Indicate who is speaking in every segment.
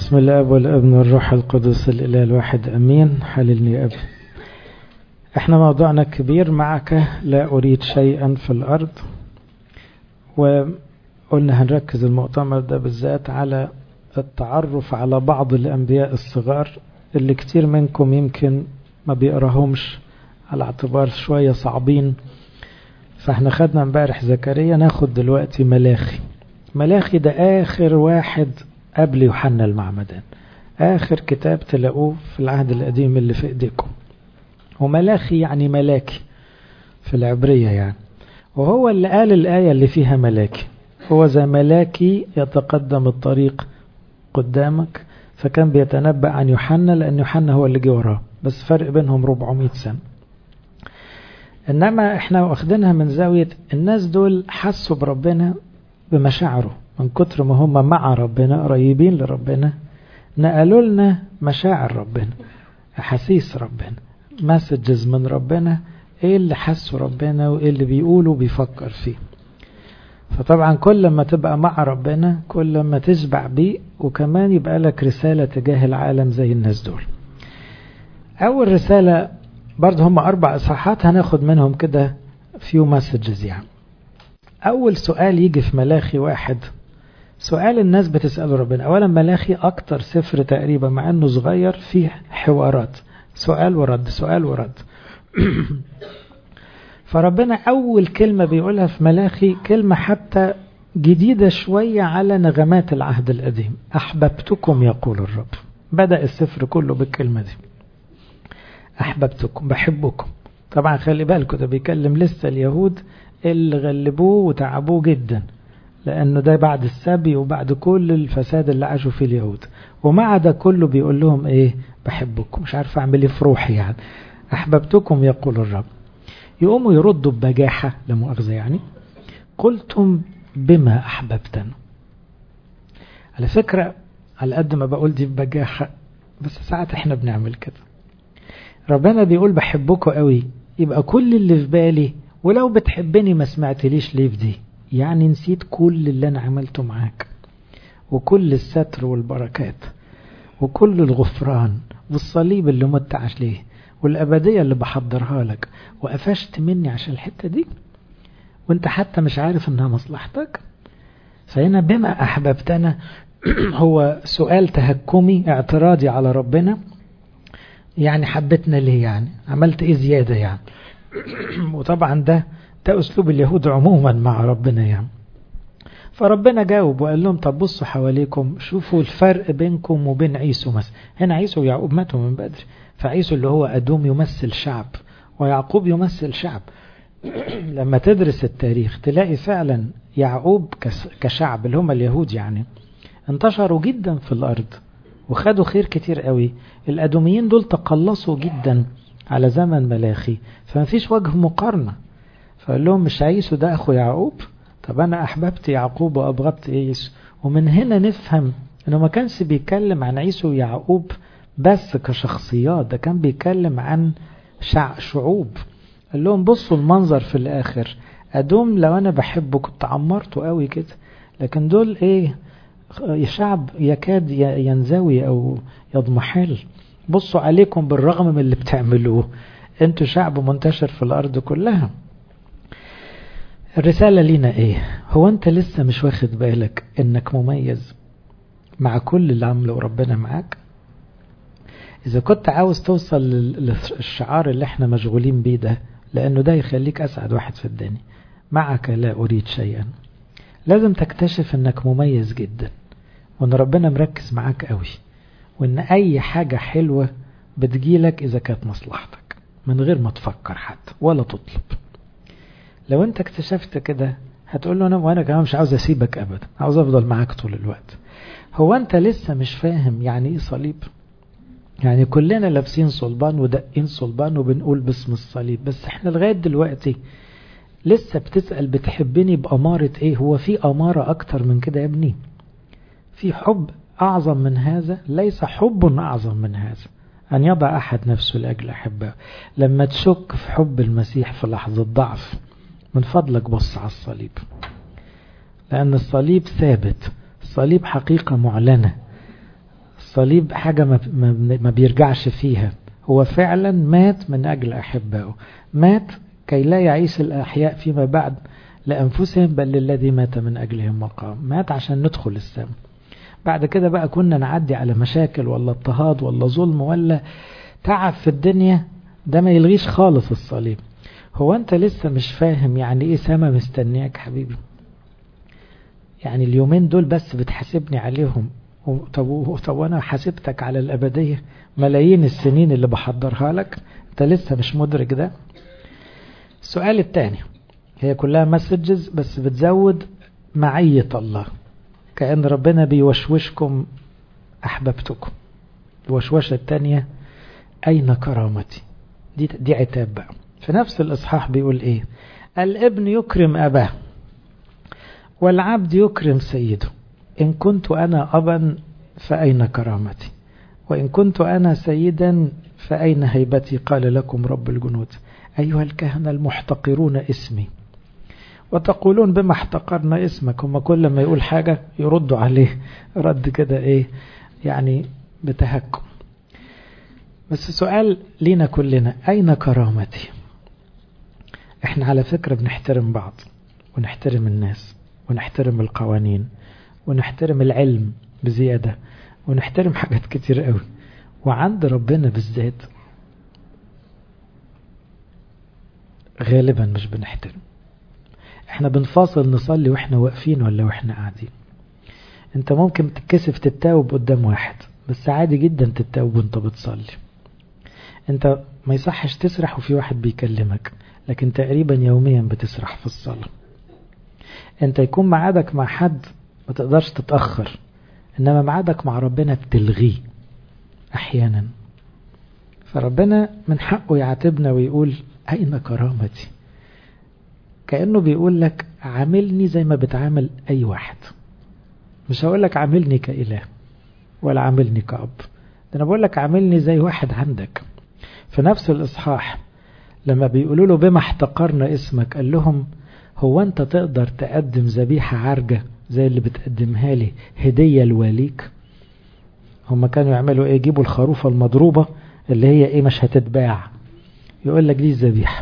Speaker 1: بسم الله والابن والروح القدس الاله الواحد امين حللني يا ابي احنا موضوعنا كبير معك لا اريد شيئا في الارض وقلنا هنركز المؤتمر ده بالذات على التعرف على بعض الانبياء الصغار اللي كتير منكم يمكن ما بيقراهمش على اعتبار شوية صعبين فاحنا خدنا امبارح زكريا ناخد دلوقتي ملاخي ملاخي ده اخر واحد قبل يوحنا المعمدان آخر كتاب تلاقوه في العهد القديم اللي في إيديكم وملاخي يعني ملاكي في العبرية يعني وهو اللي قال الآية اللي فيها ملاكي هو زي ملاكي يتقدم الطريق قدامك فكان بيتنبأ عن يوحنا لأن يوحنا هو اللي جه وراه بس فرق بينهم 400 سنة إنما إحنا واخدينها من زاوية الناس دول حسوا بربنا بمشاعره من كتر ما هم مع ربنا قريبين لربنا نقلوا لنا مشاعر ربنا أحاسيس ربنا مسجز من ربنا ايه اللي حسوا ربنا وايه اللي بيقولوا بيفكر فيه فطبعا كل ما تبقى مع ربنا كل ما تشبع بيه وكمان يبقى لك رسالة تجاه العالم زي الناس دول أول رسالة برضه هم أربع إصحاحات هناخد منهم كده فيو مسجز يعني أول سؤال يجي في ملاخي واحد سؤال الناس بتسأله ربنا أولا ملاخي أكتر سفر تقريبا مع أنه صغير فيه حوارات سؤال ورد سؤال ورد فربنا أول كلمة بيقولها في ملاخي كلمة حتى جديدة شوية على نغمات العهد القديم أحببتكم يقول الرب بدأ السفر كله بالكلمة دي أحببتكم بحبكم طبعا خلي بالكم ده بيكلم لسه اليهود اللي غلبوه وتعبوه جدا لأنه ده بعد السبي وبعد كل الفساد اللي عاشوا فيه اليهود ومع ده كله بيقول لهم ايه بحبكم مش عارف اعمل ايه في روحي يعني احببتكم يقول الرب يقوموا يردوا ببجاحة لمؤاخذة يعني قلتم بما احببتنا على فكرة على قد ما بقول دي ببجاحة بس ساعات احنا بنعمل كده ربنا بيقول بحبكم قوي يبقى كل اللي في بالي ولو بتحبني ما سمعتليش ليه في دي يعني نسيت كل اللي انا عملته معاك وكل الستر والبركات وكل الغفران والصليب اللي مت عليه والأبدية اللي بحضرها لك وقفشت مني عشان الحتة دي وانت حتى مش عارف انها مصلحتك فهنا بما أحببتنا هو سؤال تهكمي اعتراضي على ربنا يعني حبتنا ليه يعني عملت ايه زيادة يعني وطبعا ده ده أسلوب اليهود عموما مع ربنا يعني فربنا جاوب وقال لهم طب بصوا حواليكم شوفوا الفرق بينكم وبين عيسو مثلا هنا عيسو ويعقوب ماتوا من بدري فعيسو اللي هو أدوم يمثل شعب ويعقوب يمثل شعب لما تدرس التاريخ تلاقي فعلا يعقوب كشعب اللي هم اليهود يعني انتشروا جدا في الأرض وخدوا خير كتير قوي الأدوميين دول تقلصوا جدا على زمن ملاخي فما فيش وجه مقارنة فقال لهم مش عيسو ده أخو يعقوب طب أنا أحببت يعقوب وأبغضت عيسو ومن هنا نفهم أنه ما كانش بيتكلم عن عيسو ويعقوب بس كشخصيات ده كان بيتكلم عن شع شعوب قال لهم بصوا المنظر في الآخر أدوم لو أنا بحبه كنت عمرته قوي كده لكن دول إيه شعب يكاد ينزوي أو يضمحل بصوا عليكم بالرغم من اللي بتعملوه انتوا شعب منتشر في الأرض كلها الرسالة لينا ايه هو انت لسه مش واخد بالك انك مميز مع كل اللي عمله ربنا معاك اذا كنت عاوز توصل للشعار اللي احنا مشغولين بيه ده لانه ده يخليك اسعد واحد في الدنيا معك لا اريد شيئا لازم تكتشف انك مميز جدا وان ربنا مركز معاك قوي وان اي حاجة حلوة بتجيلك اذا كانت مصلحتك من غير ما تفكر حتى ولا تطلب لو انت اكتشفت كده هتقول له انا وانا كمان مش عاوز اسيبك ابدا عاوز افضل معاك طول الوقت هو انت لسه مش فاهم يعني ايه صليب يعني كلنا لابسين صلبان ودقين صلبان وبنقول باسم الصليب بس احنا لغاية دلوقتي لسه بتسأل بتحبني بأمارة ايه هو في أمارة اكتر من كده يا ابني في حب اعظم من هذا ليس حب اعظم من هذا أن يضع أحد نفسه لأجل أحبه لما تشك في حب المسيح في لحظة ضعف من فضلك بص على الصليب لأن الصليب ثابت الصليب حقيقة معلنة الصليب حاجة ما, ما بيرجعش فيها هو فعلا مات من أجل أحبائه مات كي لا يعيش الأحياء فيما بعد لأنفسهم بل للذي مات من أجلهم مقام مات عشان ندخل السماء بعد كده بقى كنا نعدي على مشاكل ولا اضطهاد ولا ظلم ولا تعب في الدنيا ده ما يلغيش خالص الصليب هو انت لسه مش فاهم يعني ايه سما مستنياك حبيبي يعني اليومين دول بس بتحاسبني عليهم طب طب وانا حاسبتك على الابديه ملايين السنين اللي بحضرها لك انت لسه مش مدرك ده السؤال الثاني هي كلها مسجز بس بتزود معية الله كأن ربنا بيوشوشكم أحببتكم الوشوشة الثانية أين كرامتي دي, دي عتاب بقى في نفس الإصحاح بيقول إيه الابن يكرم أباه والعبد يكرم سيده إن كنت أنا أبا فأين كرامتي وإن كنت أنا سيدا فأين هيبتي قال لكم رب الجنود أيها الكهنة المحتقرون اسمي وتقولون بما احتقرنا اسمك هم كل ما يقول حاجة يردوا عليه رد كده ايه يعني بتهكم بس سؤال لينا كلنا أين كرامتي احنا على فكرة بنحترم بعض ونحترم الناس ونحترم القوانين ونحترم العلم بزيادة ونحترم حاجات كتير قوي وعند ربنا بالذات غالبا مش بنحترم احنا بنفاصل نصلي واحنا واقفين ولا واحنا قاعدين انت ممكن تتكسف تتاوب قدام واحد بس عادي جدا تتاوب وانت بتصلي انت ما يصحش تسرح وفي واحد بيكلمك لكن تقريبا يوميا بتسرح في الصلاة انت يكون معادك مع حد ما تقدرش تتأخر انما معادك مع ربنا بتلغيه احيانا فربنا من حقه يعاتبنا ويقول اين كرامتي كأنه بيقول لك عاملني زي ما بتعامل أي واحد مش هقول لك عاملني كإله ولا عاملني كأب ده أنا بقول لك عاملني زي واحد عندك في نفس الإصحاح لما بيقولوا له بما احتقرنا اسمك قال لهم هو أنت تقدر تقدم ذبيحة عرجة زي اللي بتقدمها لي هدية لواليك هم كانوا يعملوا ايه يجيبوا الخروفة المضروبة اللي هي ايه مش هتتباع يقول لك دي الذبيحه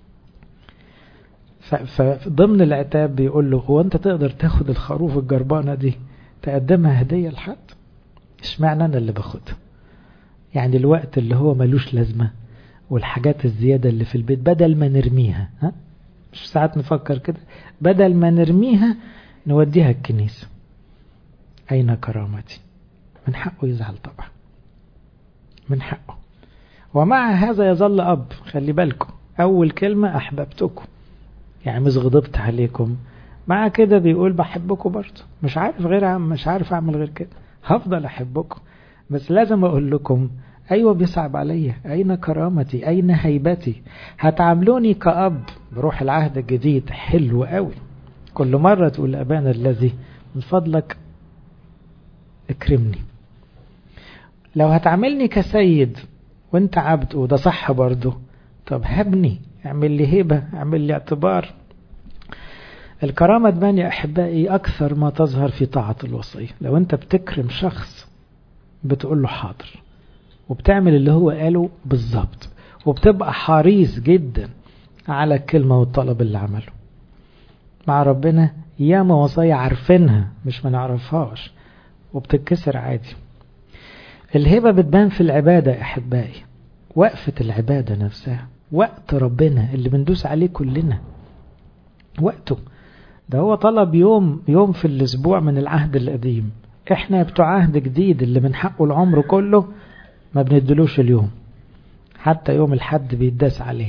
Speaker 1: فضمن العتاب بيقول له هو انت تقدر تاخد الخروف الجربانه دي تقدمها هديه لحد اشمعنى انا اللي باخدها يعني الوقت اللي هو ملوش لازمه والحاجات الزياده اللي في البيت بدل ما نرميها ها مش ساعات نفكر كده بدل ما نرميها نوديها الكنيسه اين كرامتي من حقه يزعل طبعا من حقه ومع هذا يظل اب خلي بالكم اول كلمه احببتكم يعني مش غضبت عليكم مع كده بيقول بحبكم برضه مش عارف غير مش عارف اعمل غير كده هفضل احبكم بس لازم اقول لكم ايوه بيصعب عليا اين كرامتي اين هيبتي هتعاملوني كأب بروح العهد الجديد حلو قوي كل مرة تقول ابانا الذي من فضلك اكرمني لو هتعاملني كسيد وانت عبد وده صح برضه طب هبني اعمل لي هيبة اعمل لي اعتبار الكرامة تبان يا أحبائي أكثر ما تظهر في طاعة الوصية لو أنت بتكرم شخص بتقول له حاضر وبتعمل اللي هو قاله بالظبط وبتبقى حريص جدا على الكلمة والطلب اللي عمله مع ربنا ياما وصايا عارفينها مش ما نعرفهاش وبتتكسر عادي الهبة بتبان في العبادة يا أحبائي وقفة العبادة نفسها وقت ربنا اللي بندوس عليه كلنا وقته ده هو طلب يوم يوم في الاسبوع من العهد القديم احنا بتوع عهد جديد اللي من حقه العمر كله ما بندلوش اليوم حتى يوم الحد بيداس عليه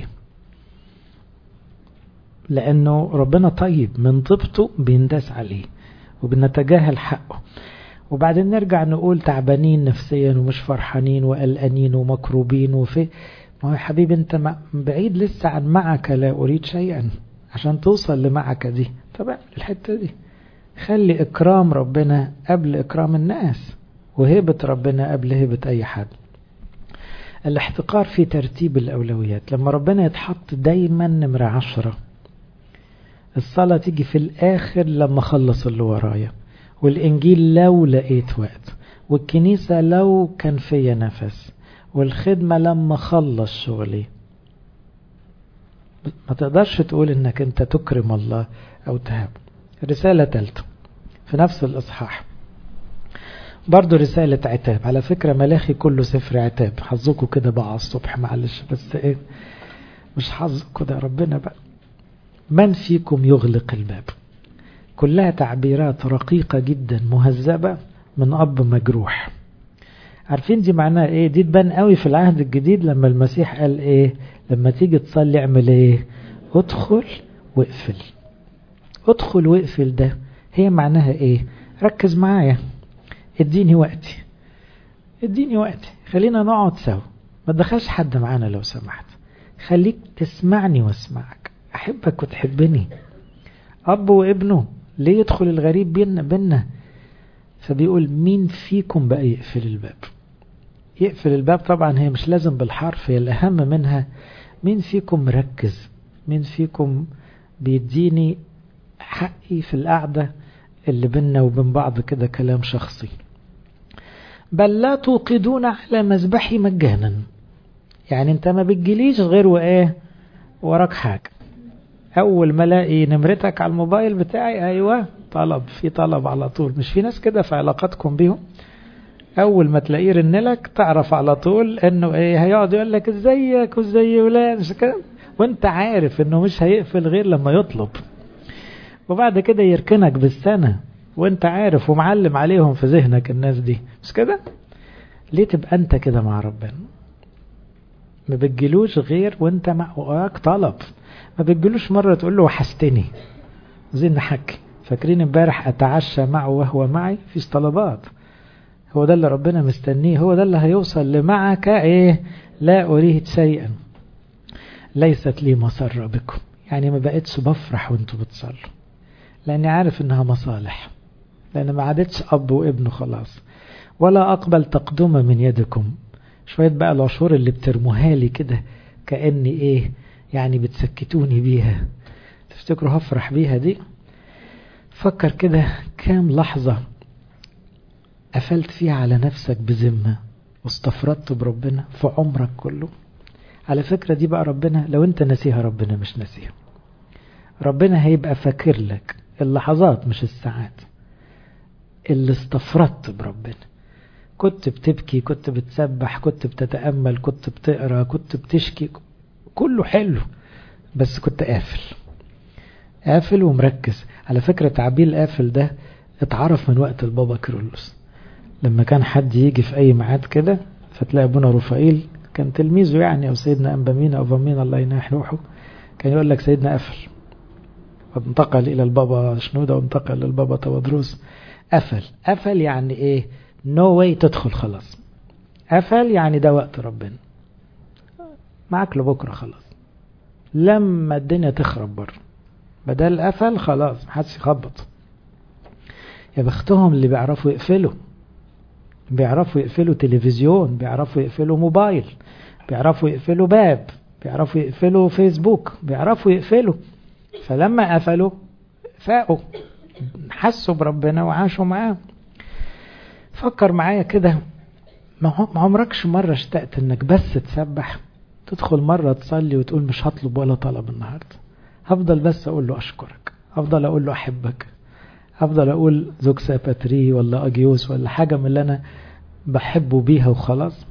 Speaker 1: لانه ربنا طيب من طيبته بينداس عليه وبنتجاهل حقه وبعدين نرجع نقول تعبانين نفسيا ومش فرحانين وقلقانين ومكروبين وفي ما هو يا حبيبي انت بعيد لسه عن معك لا اريد شيئا عشان توصل لمعك دي طب اعمل الحته دي خلي اكرام ربنا قبل اكرام الناس وهبه ربنا قبل هبه اي حد الاحتقار في ترتيب الاولويات لما ربنا يتحط دايما نمره عشرة الصلاة تيجي في الاخر لما اخلص اللي ورايا والانجيل لو لقيت وقت والكنيسة لو كان فيا نفس والخدمة لما خلص شغلي ما تقدرش تقول انك انت تكرم الله او تهاب رسالة ثالثة في نفس الاصحاح برضو رسالة عتاب على فكرة ملاخي كله سفر عتاب حظكوا كده بقى على الصبح معلش بس ايه مش حظكوا ده ربنا بقى من فيكم يغلق الباب كلها تعبيرات رقيقة جدا مهذبة من أب مجروح عارفين دي معناها ايه دي تبان قوي في العهد الجديد لما المسيح قال ايه لما تيجي تصلي اعمل ايه ادخل واقفل ادخل واقفل ده هي معناها ايه ركز معايا اديني وقتي اديني وقتي خلينا نقعد سوا ما تدخلش حد معانا لو سمحت خليك تسمعني واسمعك احبك وتحبني اب وابنه ليه يدخل الغريب بينا بينا فبيقول مين فيكم بقى يقفل الباب يقفل الباب طبعا هي مش لازم بالحرف هي الأهم منها مين فيكم مركز مين فيكم بيديني حقي في القعدة اللي بينا وبين بعض كده كلام شخصي بل لا توقدون على مذبحي مجانا يعني انت ما بتجيليش غير وايه وراك حاجة اول ما الاقي نمرتك على الموبايل بتاعي ايوه طلب في طلب على طول مش في ناس كده في علاقاتكم بيهم اول ما تلاقيه رن لك تعرف على طول انه ايه هيقعد يقول لك ازيك وازاي ولاد مش كده وانت عارف انه مش هيقفل غير لما يطلب وبعد كده يركنك بالسنة وانت عارف ومعلم عليهم في ذهنك الناس دي مش كده ليه تبقى انت كده مع ربنا ما بتجيلوش غير وانت معك طلب ما بتجيلوش مرة تقول له وحشتني زي نحكي فاكرين امبارح اتعشى معه وهو معي فيش طلبات هو ده اللي ربنا مستنيه هو ده اللي هيوصل لمعك ايه لا اريد شيئا ليست لي مسرة بكم يعني ما بقتش بفرح وانتوا بتصلوا لاني عارف انها مصالح لان ما عادتش اب وابن خلاص ولا اقبل تقدمة من يدكم شوية بقى العشور اللي بترموها لي كده كأني ايه يعني بتسكتوني بيها تفتكروا هفرح بيها دي فكر كده كام لحظة قفلت فيها على نفسك بذمة واستفردت بربنا في عمرك كله على فكرة دي بقى ربنا لو انت نسيها ربنا مش نسيها ربنا هيبقى فاكر لك اللحظات مش الساعات اللي استفردت بربنا كنت بتبكي كنت بتسبح كنت بتتأمل كنت بتقرأ كنت بتشكي كله حلو بس كنت قافل قافل ومركز على فكرة تعبير قافل ده اتعرف من وقت البابا كيرلس لما كان حد يجي في اي ميعاد كده فتلاقي ابونا رفائيل كان تلميذه يعني او سيدنا انبامين او فامين الله يناح روحه كان يقول لك سيدنا قفل وانتقل الى البابا شنودة وانتقل للبابا تودروس قفل قفل يعني ايه نو no واي تدخل خلاص قفل يعني ده وقت ربنا معاك لبكره خلاص لما الدنيا تخرب بره بدل قفل خلاص محدش يخبط يا بختهم اللي بيعرفوا يقفلوا بيعرفوا يقفلوا تلفزيون بيعرفوا يقفلوا موبايل بيعرفوا يقفلوا باب بيعرفوا يقفلوا فيسبوك بيعرفوا يقفلوا فلما قفلوا فاقوا حسوا بربنا وعاشوا معاه فكر معايا كده ما عمركش مرة اشتقت انك بس تسبح تدخل مرة تصلي وتقول مش هطلب ولا طلب النهاردة هفضل بس اقول له اشكرك افضل اقول له احبك افضل اقول زوكسا باتري ولا اجيوس ولا حاجة من اللي انا بحبه بيها وخلاص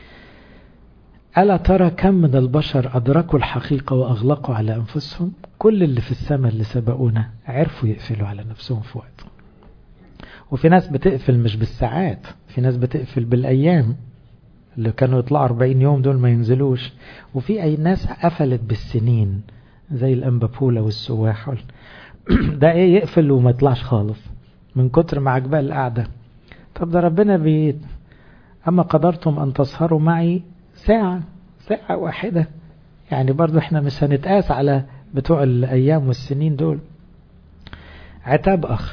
Speaker 1: ألا ترى كم من البشر أدركوا الحقيقة وأغلقوا على أنفسهم كل اللي في السماء اللي سبقونا عرفوا يقفلوا على نفسهم في وقت وفي ناس بتقفل مش بالساعات في ناس بتقفل بالأيام اللي كانوا يطلعوا 40 يوم دول ما ينزلوش وفي أي ناس قفلت بالسنين زي الأنبابولا والسواح ده ايه يقفل وما يطلعش خالص من كتر ما عجباه القعدة طب ده ربنا بي أما قدرتم أن تسهروا معي ساعة ساعة واحدة يعني برضو احنا مش هنتقاس على بتوع الأيام والسنين دول عتاب آخر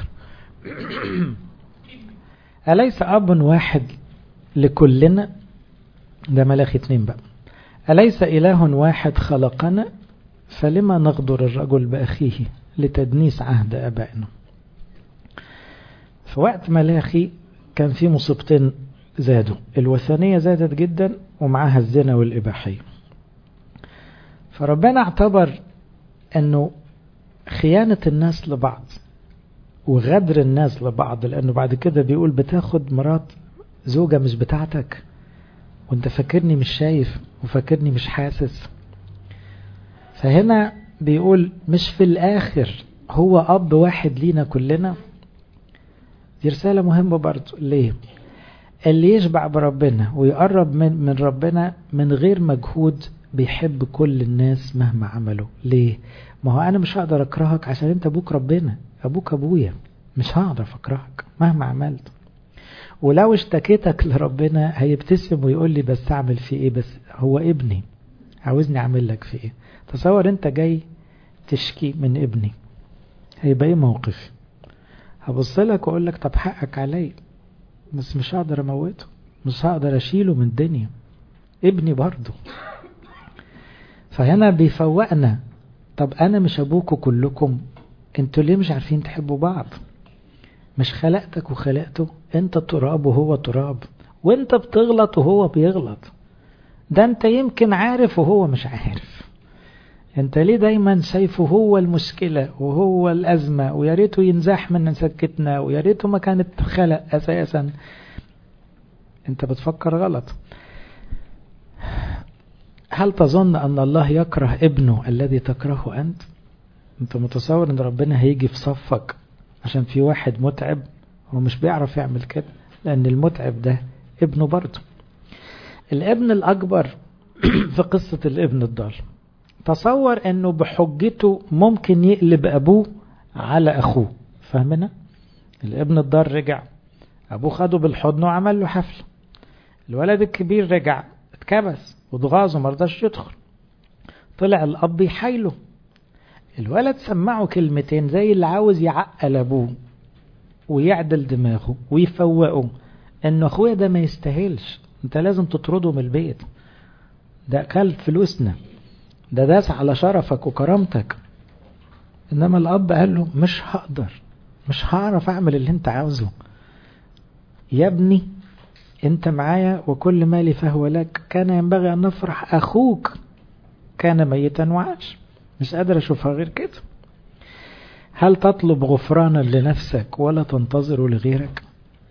Speaker 1: أليس أب واحد لكلنا ده ملاخي اتنين بقى أليس إله واحد خلقنا فلما نغدر الرجل بأخيه لتدنيس عهد أبائنا في وقت ملاخي كان في مصيبتين زادوا الوثنية زادت جدا ومعاها الزنا والإباحية فربنا اعتبر أنه خيانة الناس لبعض وغدر الناس لبعض لأنه بعد كده بيقول بتاخد مرات زوجة مش بتاعتك وانت فاكرني مش شايف وفاكرني مش حاسس فهنا بيقول مش في الآخر هو أب واحد لينا كلنا دي رسالة مهمة برضو ليه اللي يشبع بربنا ويقرب من, من ربنا من غير مجهود بيحب كل الناس مهما عملوا ليه ما هو أنا مش هقدر أكرهك عشان أنت أبوك ربنا أبوك أبويا مش هقدر أكرهك مهما عملت ولو اشتكيتك لربنا هيبتسم ويقول لي بس أعمل فيه إيه بس هو ابني عاوزني أعمل لك فيه إيه تصور أنت جاي تشكي من ابني هيبقى إيه موقفي هبص لك وأقول لك طب حقك علي بس مش هقدر أموته مش هقدر أشيله من الدنيا ابني برضه فهنا بيفوقنا طب أنا مش أبوكوا كلكم انتوا ليه مش عارفين تحبوا بعض مش خلقتك وخلقته انت تراب وهو تراب وانت بتغلط وهو بيغلط ده انت يمكن عارف وهو مش عارف انت ليه دايما شايفه هو المشكلة وهو الأزمة ويا ريته ينزاح من سكتنا ويا ريته ما كانت خلق أساسا انت بتفكر غلط هل تظن أن الله يكره ابنه الذي تكرهه أنت انت متصور ان ربنا هيجي في صفك عشان في واحد متعب هو مش بيعرف يعمل كده لأن المتعب ده ابنه برضه الابن الأكبر في قصة الابن الضال تصور انه بحجته ممكن يقلب ابوه على اخوه فاهمنا الابن الضال رجع ابوه خده بالحضن وعمل له حفله الولد الكبير رجع اتكبس واتغاظ ومرضاش يدخل طلع الاب يحايله الولد سمعه كلمتين زي اللي عاوز يعقل ابوه ويعدل دماغه ويفوقه انه اخويا ده ما يستاهلش انت لازم تطرده من البيت ده كل فلوسنا ده داس على شرفك وكرامتك انما الاب قال له مش هقدر مش هعرف اعمل اللي انت عاوزه يا ابني انت معايا وكل مالي فهو لك كان ينبغي ان نفرح اخوك كان ميتا وعاش مش قادر اشوفها غير كده هل تطلب غفرانا لنفسك ولا تنتظر لغيرك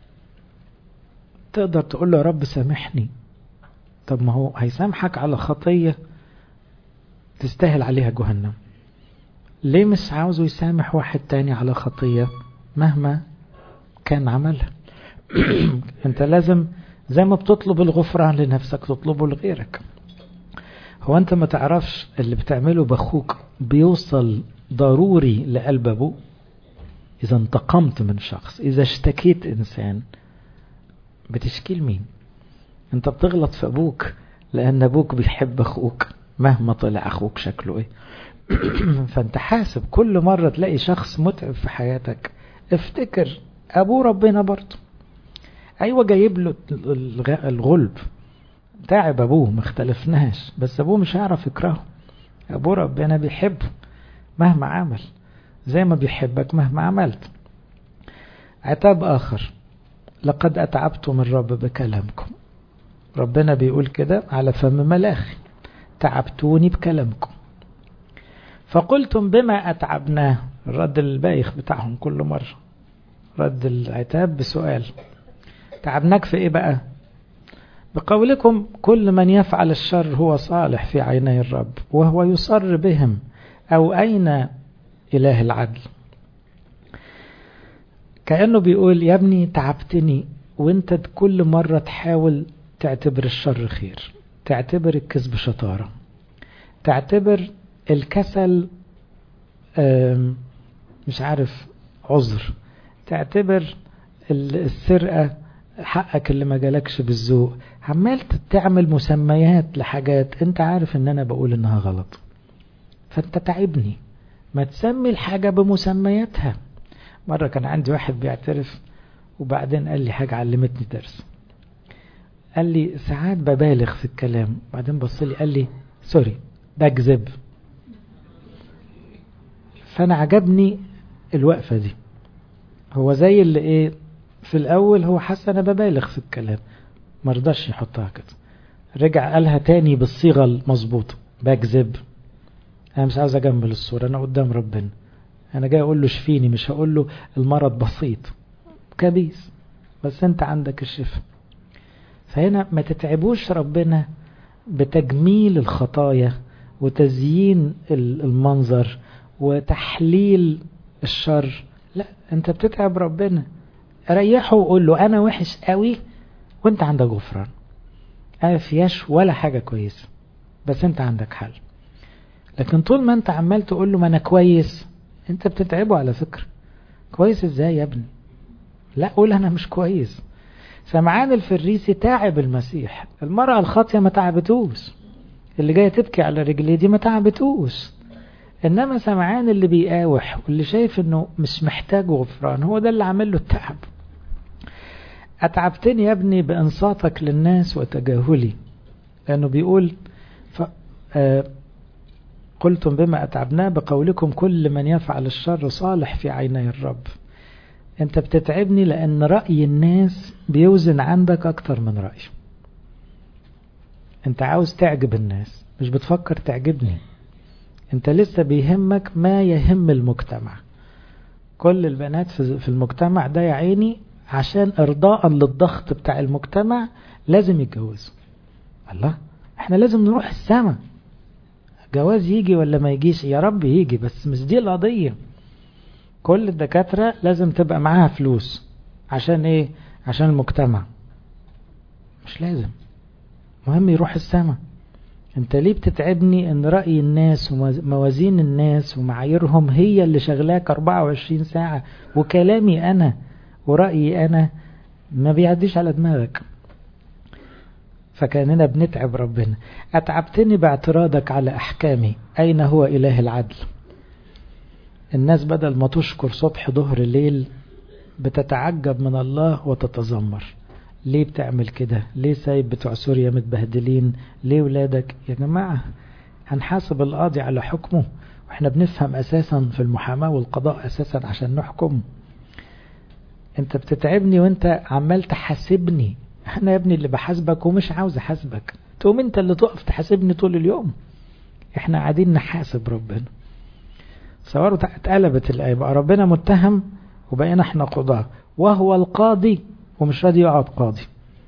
Speaker 1: تقدر تقول له يا رب سامحني طب ما هو هيسامحك على خطية تستاهل عليها جهنم ليه مش عاوزه يسامح واحد تاني على خطية مهما كان عملها انت لازم زي ما بتطلب الغفران لنفسك تطلبه لغيرك هو انت ما تعرفش اللي بتعمله باخوك بيوصل ضروري لقلب ابوه اذا انتقمت من شخص اذا اشتكيت انسان بتشكي لمين انت بتغلط في ابوك لان ابوك بيحب اخوك مهما طلع اخوك شكله ايه فانت حاسب كل مرة تلاقي شخص متعب في حياتك افتكر ابوه ربنا برضه ايوه جايب له الغلب تعب ابوه ما اختلفناش بس ابوه مش هيعرف يكرهه ابوه ربنا بيحبه مهما عمل زي ما بيحبك مهما عملت عتاب اخر لقد اتعبتم الرب بكلامكم ربنا بيقول كده على فم ملاخي تعبتوني بكلامكم فقلتم بما أتعبناه الرد البايخ بتاعهم كل مرة رد العتاب بسؤال تعبناك في ايه بقى بقولكم كل من يفعل الشر هو صالح في عيني الرب وهو يصر بهم أو أين إله العدل كأنه بيقول يا ابني تعبتني وانت كل مرة تحاول تعتبر الشر خير تعتبر الكذب شطارة تعتبر الكسل مش عارف عذر تعتبر السرقة حقك اللي ما جالكش بالذوق عمال تعمل مسميات لحاجات انت عارف ان انا بقول انها غلط فانت تعبني ما تسمي الحاجة بمسمياتها مرة كان عندي واحد بيعترف وبعدين قال لي حاجة علمتني درس قال لي ساعات ببالغ في الكلام بعدين بص لي قال لي سوري بكذب فانا عجبني الوقفة دي هو زي اللي ايه في الأول هو حس أنا ببالغ في الكلام مرضاش يحطها كده رجع قالها تاني بالصيغة المظبوطة بكذب أنا مش عاوز أجمل الصورة أنا قدام ربنا أنا جاي أقول له شفيني مش هقول له المرض بسيط كبيس بس أنت عندك الشفاء فهنا ما تتعبوش ربنا بتجميل الخطايا وتزيين المنظر وتحليل الشر لا انت بتتعب ربنا ريحه وقول له انا وحش قوي وانت عندك غفران انا فياش ولا حاجة كويسة بس انت عندك حل لكن طول ما انت عمال تقول له ما انا كويس انت بتتعبه على فكرة كويس ازاي يا ابني لا قول انا مش كويس سمعان الفريسي تعب المسيح المرأة الخاطية ما تعبتوش اللي جاية تبكي على رجليه دي ما تعبتوش انما سمعان اللي بيقاوح واللي شايف انه مش محتاج غفران هو ده اللي عامل له التعب اتعبتني يا ابني بانصاتك للناس وتجاهلي لانه بيقول ف... آه قلتم بما اتعبناه بقولكم كل من يفعل الشر صالح في عيني الرب انت بتتعبني لان رأي الناس بيوزن عندك اكتر من رأيي انت عاوز تعجب الناس مش بتفكر تعجبني انت لسه بيهمك ما يهم المجتمع كل البنات في المجتمع ده يا عيني عشان ارضاء للضغط بتاع المجتمع لازم يتجوزوا الله احنا لازم نروح السما جواز يجي ولا ما يجيش يا رب يجي بس مش دي القضية كل الدكاترة لازم تبقى معاها فلوس عشان ايه عشان المجتمع مش لازم مهم يروح السما انت ليه بتتعبني ان رأي الناس وموازين الناس ومعاييرهم هي اللي شغلاك 24 ساعة وكلامي انا ورأيي انا ما بيعديش على دماغك فكاننا بنتعب ربنا اتعبتني باعتراضك على احكامي اين هو اله العدل الناس بدل ما تشكر صبح ظهر ليل بتتعجب من الله وتتذمر ليه بتعمل كده ليه سايب بتوع سوريا متبهدلين ليه ولادك يا جماعة هنحاسب القاضي على حكمه واحنا بنفهم اساسا في المحاماة والقضاء اساسا عشان نحكم انت بتتعبني وانت عمال تحاسبني انا يا ابني اللي بحاسبك ومش عاوز احاسبك تقوم انت اللي تقف تحاسبني طول اليوم احنا قاعدين نحاسب ربنا صوروا اتقلبت الآية بقى ربنا متهم وبقينا احنا قضاة وهو القاضي ومش راضي يقعد قاضي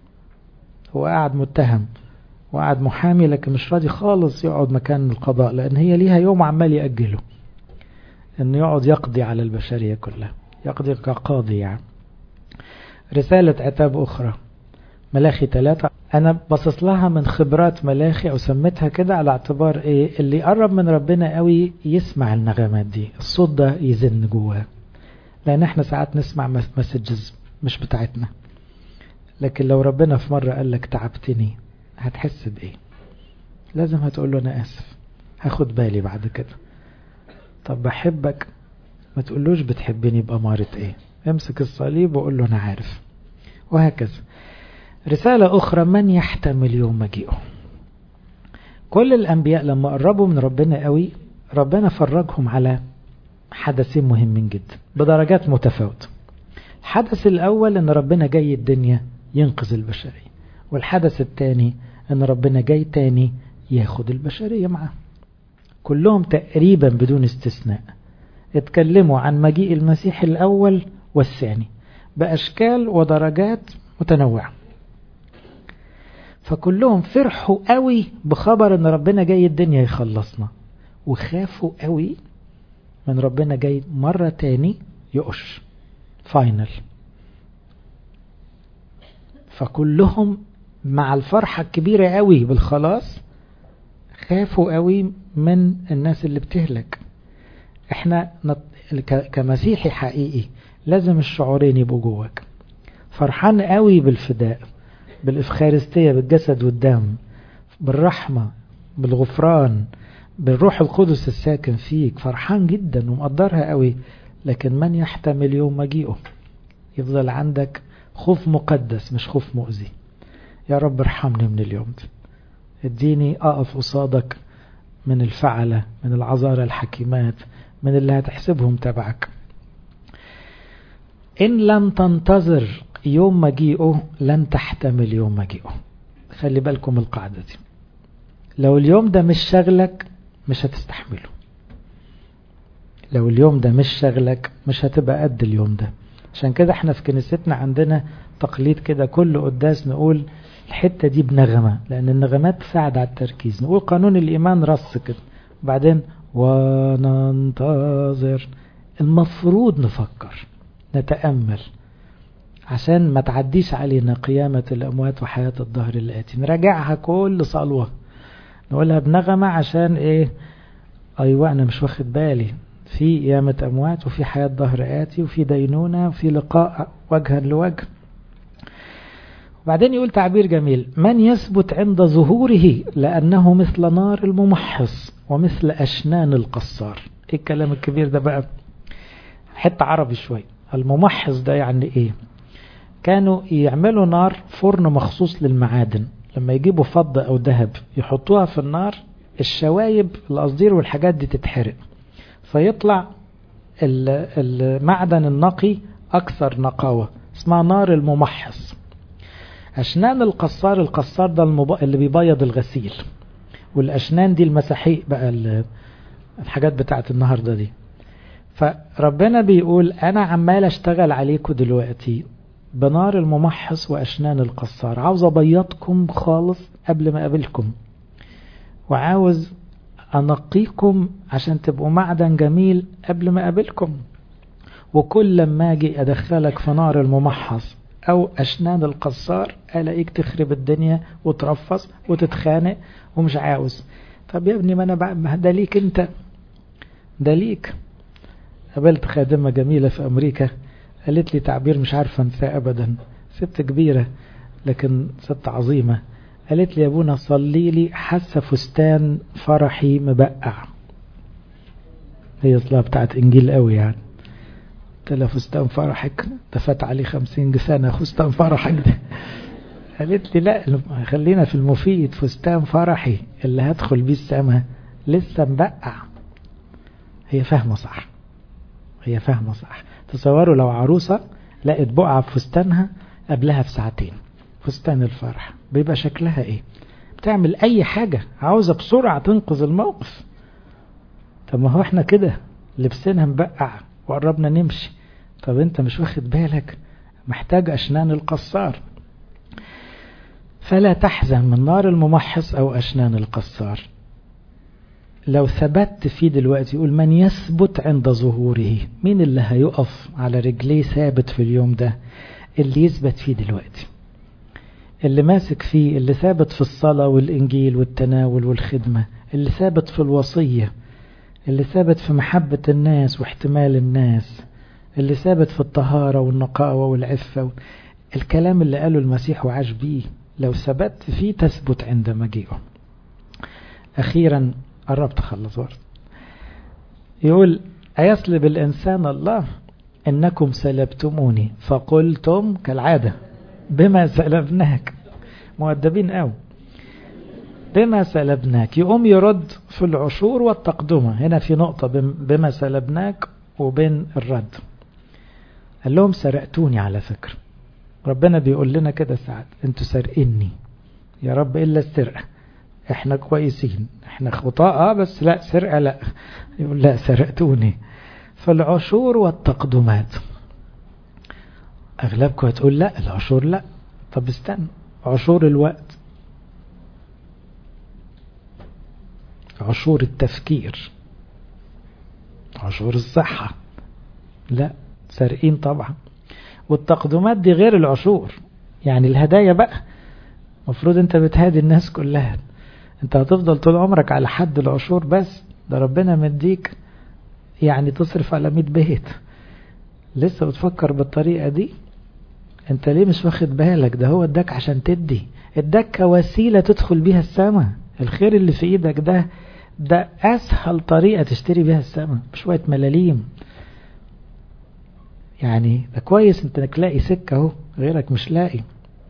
Speaker 1: هو قاعد متهم وقاعد محامي لكن مش راضي خالص يقعد مكان القضاء لأن هي ليها يوم عمال يأجله انه يقعد يقضي على البشرية كلها يقضي كقاضي يعني رسالة عتاب أخرى ملاخي ثلاثة أنا بصص لها من خبرات ملاخي أو سميتها كده على اعتبار إيه اللي يقرب من ربنا قوي يسمع النغمات دي الصوت ده يزن جواه لأن احنا ساعات نسمع مسجز مش بتاعتنا لكن لو ربنا في مرة قال لك تعبتني هتحس بإيه لازم هتقول له أنا آسف هاخد بالي بعد كده طب بحبك ما تقولوش بتحبني بأمارة إيه امسك الصليب وقول له أنا عارف وهكذا رسالة أخرى من يحتمل يوم مجيئه كل الأنبياء لما قربوا من ربنا قوي ربنا فرجهم على حدثين مهمين جدا بدرجات متفاوتة الحدث الأول أن ربنا جاي الدنيا ينقذ البشرية والحدث الثاني أن ربنا جاي تاني ياخد البشرية معاه كلهم تقريبا بدون استثناء اتكلموا عن مجيء المسيح الأول والثاني بأشكال ودرجات متنوعة فكلهم فرحوا قوي بخبر ان ربنا جاي الدنيا يخلصنا وخافوا قوي من ربنا جاي مرة تاني يقش فاينل فكلهم مع الفرحة الكبيرة قوي بالخلاص خافوا قوي من الناس اللي بتهلك احنا كمسيحي حقيقي لازم الشعورين يبقوا جواك فرحان قوي بالفداء بالإفخارستية بالجسد والدم بالرحمة بالغفران بالروح القدس الساكن فيك فرحان جدا ومقدرها قوي لكن من يحتمل يوم مجيئه يفضل عندك خوف مقدس مش خوف مؤذي يا رب ارحمني من اليوم ده اديني اقف قصادك من الفعلة من العذارى الحكيمات من اللي هتحسبهم تبعك إن لم تنتظر يوم مجيئه لن تحتمل يوم مجيئه خلي بالكم القاعدة دي لو اليوم ده مش شغلك مش هتستحمله لو اليوم ده مش شغلك مش هتبقى قد اليوم ده عشان كده احنا في كنيستنا عندنا تقليد كده كل قداس نقول الحتة دي بنغمة لأن النغمات تساعد على التركيز نقول قانون الإيمان رص كده وبعدين وننتظر المفروض نفكر نتأمل عشان ما تعديش علينا قيامة الأموات وحياة الظهر الآتي نراجعها كل صلوة نقولها بنغمة عشان إيه أيوة أنا مش واخد بالي في قيامة أموات وفي حياة ظهر آتي وفي دينونة وفي لقاء وجها لوجه وبعدين يقول تعبير جميل من يثبت عند ظهوره لأنه مثل نار الممحص ومثل أشنان القصار ايه الكلام الكبير ده بقى حتى عربي شوي الممحص ده يعني ايه كانوا يعملوا نار فرن مخصوص للمعادن لما يجيبوا فضة او ذهب يحطوها في النار الشوايب القصدير والحاجات دي تتحرق فيطلع المعدن النقي اكثر نقاوة اسمها نار الممحص أشنان القصار القصار ده اللي بيبيض الغسيل والأشنان دي المساحيق بقى الحاجات بتاعت النهاردة دي فربنا بيقول أنا عمال أشتغل عليكم دلوقتي بنار الممحص وأشنان القصار عاوز أبيضكم خالص قبل ما أقابلكم وعاوز أنقيكم عشان تبقوا معدن جميل قبل ما أقابلكم وكل لما أجي أدخلك في نار الممحص أو أشنان القصار ألاقيك تخرب الدنيا وترفص وتتخانق ومش عاوز طب يا ابني ما أنا بقى ده ليك أنت ده ليك قابلت خادمة جميلة في أمريكا قالت لي تعبير مش عارفة أنساه أبدا ست كبيرة لكن ست عظيمة قالت لي يا ابونا صلي لي حاسة فستان فرحي مبقع هي اصلها بتاعت انجيل قوي يعني قلت لها فستان فرحك دفعت عليه خمسين سنة فستان فرحك ده قالت لي لا خلينا في المفيد فستان فرحي اللي هدخل بيه السماء لسه مبقع هي فاهمة صح هي فاهمة صح تصوروا لو عروسة لقت بقعة في فستانها قبلها بساعتين فستان الفرح بيبقى شكلها ايه بتعمل اي حاجة عاوزة بسرعة تنقذ الموقف طب ما هو احنا كده لبسنا مبقع وقربنا نمشي طب انت مش واخد بالك محتاج اشنان القصار فلا تحزن من نار الممحص او اشنان القصار لو ثبت فيه دلوقتي يقول من يثبت عند ظهوره مين اللي هيقف على رجليه ثابت في اليوم ده اللي يثبت فيه دلوقتي اللي ماسك فيه اللي ثابت في الصلاة والإنجيل والتناول والخدمة اللي ثابت في الوصية اللي ثابت في محبة الناس واحتمال الناس اللي ثابت في الطهارة والنقاوة والعفة الكلام اللي قاله المسيح وعاش بيه لو ثبت فيه تثبت عند مجيئه أخيرا قربت أخلص ورد يقول أيسلب الإنسان الله إنكم سلبتموني فقلتم كالعادة بما سلبناك مؤدبين قوي بما سلبناك يقوم يرد في العشور والتقدمة هنا في نقطة بما سلبناك وبين الرد قال لهم سرقتوني على فكرة ربنا بيقول لنا كده ساعات انتوا سارقيني يا رب إلا السرقة احنا كويسين احنا خطاء اه بس لا سرقة لا يقول لا سرقتوني فالعشور والتقدمات اغلبكم هتقول لا العشور لا طب استنى عشور الوقت عشور التفكير عشور الصحة لا سارقين طبعا والتقدمات دي غير العشور يعني الهدايا بقى مفروض انت بتهادي الناس كلها انت هتفضل طول عمرك على حد العشور بس ده ربنا مديك يعني تصرف على 100 بيت لسه بتفكر بالطريقة دي انت ليه مش واخد بالك ده هو اداك عشان تدي اداك كوسيلة تدخل بيها السماء الخير اللي في ايدك ده ده اسهل طريقة تشتري بيها السماء بشوية ملاليم يعني ده كويس انت لاقي سكة اهو غيرك مش لاقي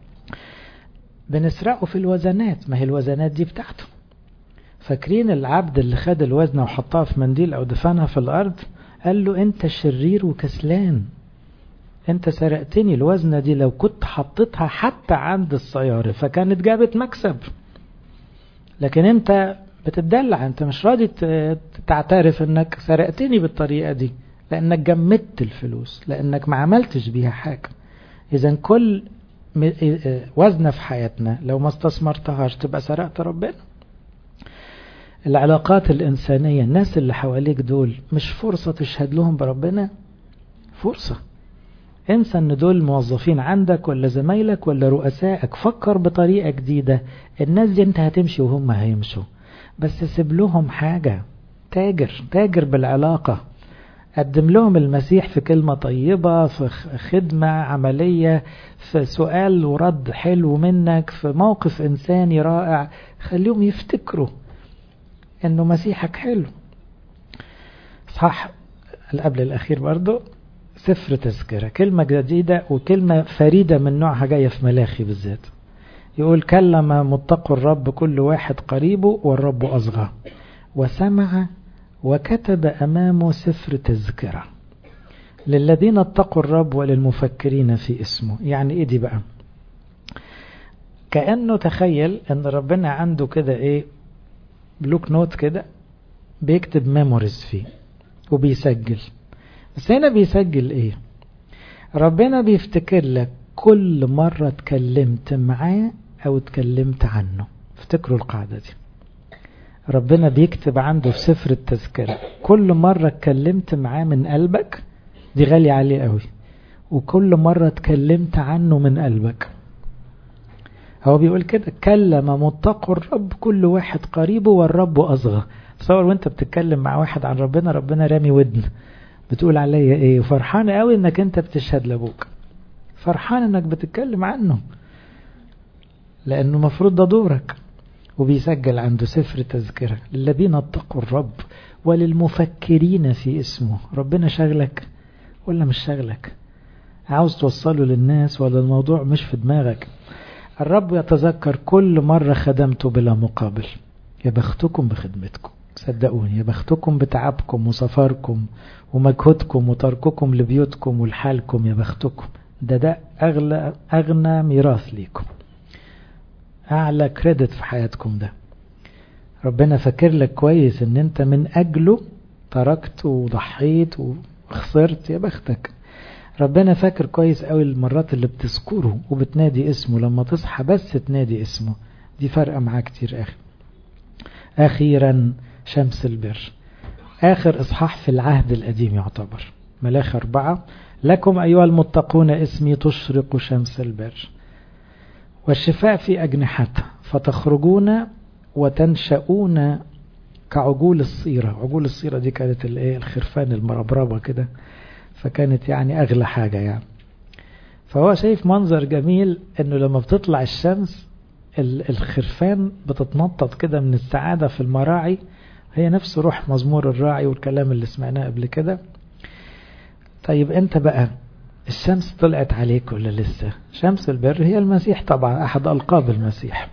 Speaker 1: بنسرقه في الوزنات ما هي الوزنات دي بتاعته فاكرين العبد اللي خد الوزنة وحطها في منديل او دفنها في الارض قال له انت شرير وكسلان انت سرقتني الوزنة دي لو كنت حطيتها حتى عند السيارة فكانت جابت مكسب لكن انت بتدلع انت مش راضي تعترف انك سرقتني بالطريقة دي لانك جمدت الفلوس لانك ما عملتش بيها حاجة اذا كل وزنة في حياتنا لو ما استثمرتهاش تبقى سرقت ربنا العلاقات الإنسانية الناس اللي حواليك دول مش فرصة تشهد لهم بربنا فرصة انسى ان دول موظفين عندك ولا زمايلك ولا رؤسائك فكر بطريقة جديدة الناس دي انت هتمشي وهم هيمشوا بس سيب لهم حاجة تاجر تاجر بالعلاقة قدم لهم المسيح في كلمة طيبة في خدمة عملية في سؤال ورد حلو منك في موقف إنساني رائع خليهم يفتكروا انه مسيحك حلو صح قبل الاخير برضو سفر تذكرة كلمة جديدة وكلمة فريدة من نوعها جاية في ملاخي بالذات يقول كلم متقوا الرب كل واحد قريبه والرب أصغى وسمع وكتب أمامه سفر تذكرة للذين اتقوا الرب وللمفكرين في اسمه يعني ايه دي بقى كأنه تخيل ان ربنا عنده كده ايه بلوك نوت كده بيكتب ميموريز فيه وبيسجل بس هنا بيسجل ايه ربنا بيفتكر لك كل مرة اتكلمت معاه او اتكلمت عنه افتكروا القاعدة دي ربنا بيكتب عنده في سفر التذكرة كل مرة اتكلمت معاه من قلبك دي غالية عليه قوي وكل مرة اتكلمت عنه من قلبك هو بيقول كده كلم متقوا الرب كل واحد قريبه والرب أصغى تصور وانت بتتكلم مع واحد عن ربنا ربنا رامي ودن بتقول عليا ايه وفرحان قوي انك انت بتشهد لابوك فرحان انك بتتكلم عنه لانه مفروض ده دورك وبيسجل عنده سفر تذكرة للذين اتقوا الرب وللمفكرين في اسمه ربنا شغلك ولا مش شغلك عاوز توصله للناس ولا الموضوع مش في دماغك الرب يتذكر كل مرة خدمته بلا مقابل يا بختكم بخدمتكم صدقوني يا بختكم بتعبكم وسفركم ومجهودكم وترككم لبيوتكم ولحالكم يا بختكم ده ده أغلى أغنى ميراث ليكم أعلى كريدت في حياتكم ده ربنا فاكر لك كويس ان انت من أجله تركت وضحيت وخسرت يا بختك ربنا فاكر كويس قوي المرات اللي بتذكره وبتنادي اسمه لما تصحى بس تنادي اسمه دي فرقة معاه كتير اخي اخيرا شمس البر اخر اصحاح في العهد القديم يعتبر ملاخ اربعة لكم ايها المتقون اسمي تشرق شمس البر والشفاء في اجنحتها فتخرجون وتنشؤون كعجول الصيرة عجول الصيرة دي كانت الايه الخرفان المربربة كده فكانت يعني أغلى حاجة يعني فهو شايف منظر جميل انه لما بتطلع الشمس الخرفان بتتنطط كده من السعادة في المراعي هي نفس روح مزمور الراعي والكلام اللي سمعناه قبل كده طيب انت بقى الشمس طلعت عليك ولا لسه شمس البر هي المسيح طبعا احد القاب المسيح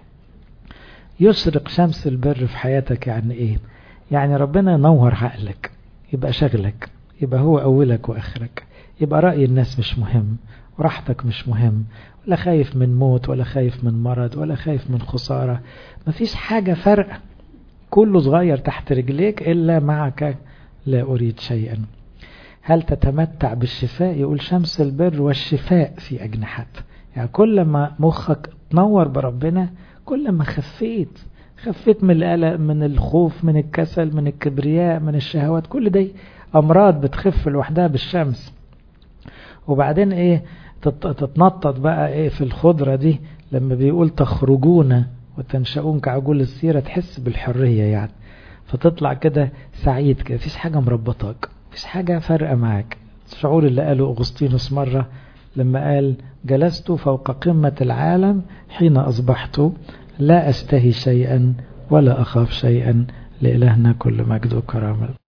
Speaker 1: يشرق شمس البر في حياتك يعني ايه يعني ربنا ينور عقلك يبقى شغلك يبقى هو أولك وآخرك يبقى رأي الناس مش مهم وراحتك مش مهم ولا خايف من موت ولا خايف من مرض ولا خايف من خسارة مفيش حاجة فرق كله صغير تحت رجليك إلا معك لا أريد شيئا هل تتمتع بالشفاء يقول شمس البر والشفاء في أجنحت يعني كل ما مخك تنور بربنا كل ما خفيت خفيت من القلق من الخوف من الكسل من الكبرياء من الشهوات كل ده أمراض بتخف لوحدها بالشمس وبعدين إيه تتنطط بقى إيه في الخضرة دي لما بيقول تخرجون وتنشؤون كعجول السيرة تحس بالحرية يعني فتطلع كده سعيد كده مفيش حاجة مربطاك مفيش حاجة فارقة معاك الشعور اللي قاله أغسطينوس مرة لما قال جلست فوق قمة العالم حين أصبحت لا أستهي شيئا ولا أخاف شيئا لإلهنا كل مجد وكرامة